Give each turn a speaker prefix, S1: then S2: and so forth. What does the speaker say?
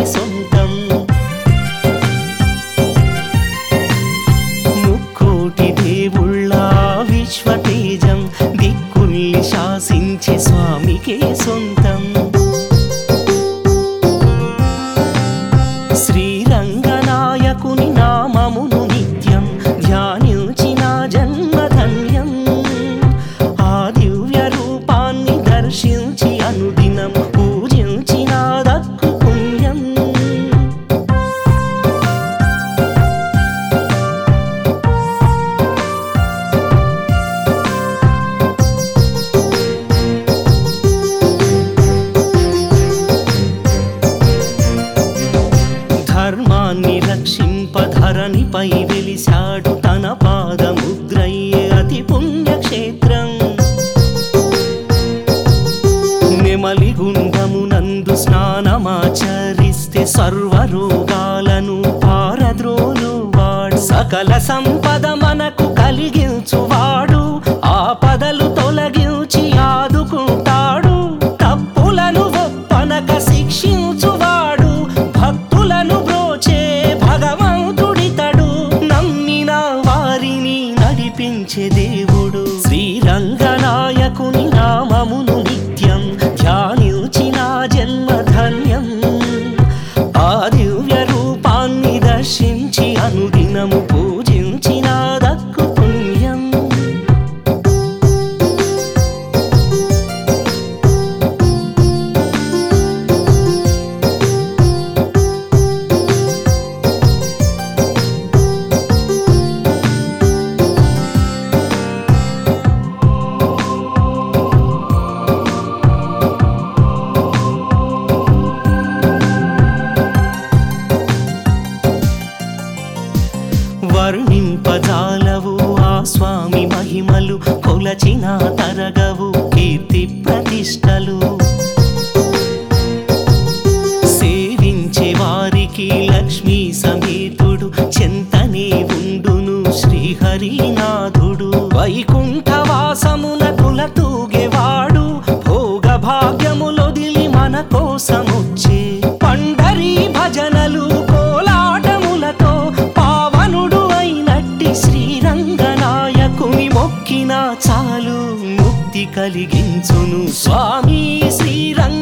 S1: సొంతం ముక్కోటి దేవుళ్ళ విశ్వతేజం దిక్కుల్ని శాసించే స్వామికే సొంతం శ్రీరంగనాయకుని నామమును నిత్యం ధ్యానించిన జన్మధన్యం ఆ దివ్య రూపాన్ని దర్శించి అనుదినం పూజించిన దక్కు పుణ్యం ధర్మాన్ని రక్షింపధరణిపై వెలిశాడు తన పాదముద్రయ్యే అతి పుణ్యక్షేత్రం నెమలి గుండమునందు స్నానమాచరిస్తే సర్వరోగాలను పారద్రోలు వాడు సకల సంపద మనకు కలిగించువాడు ఆపదలు తొలగించి ఆదుకుంటాడు తప్పులను ఒప్పనక శిక్షించువాడు భక్తులను బ్రోచే భగవంతుడితడు నమ్మిన వారిని నడిపించే దేవుడు శ్రీరంగనాయకుని నామమును నిత్యం ధ్యానించిన జన్మధన్యం ఆ దివ్య రూపాన్ని దర్శించి అనుదినము పూజించిన దక్కు పుణ్యం వర్ణింపజాలవు ఆ స్వామి మహిమలు కొలచిన తరగవు కీర్తి ప్రతిష్టలు సేవించే వారికి లక్ష్మీ సమేతుడు చెంతనే ఉండును శ్రీహరినాథుడు వైకుంఠవాసమున కులతూగేవాడు భోగ భాగ్యములొదిలి మన కోసమొచ్చే పండరీ భజనలు కోలాటములతో పావనుడు అయినట్టి శ్రీరంగనాయకుని మొక్కిన చాలు ముక్తి కలిగించును స్వామి శ్రీరంగ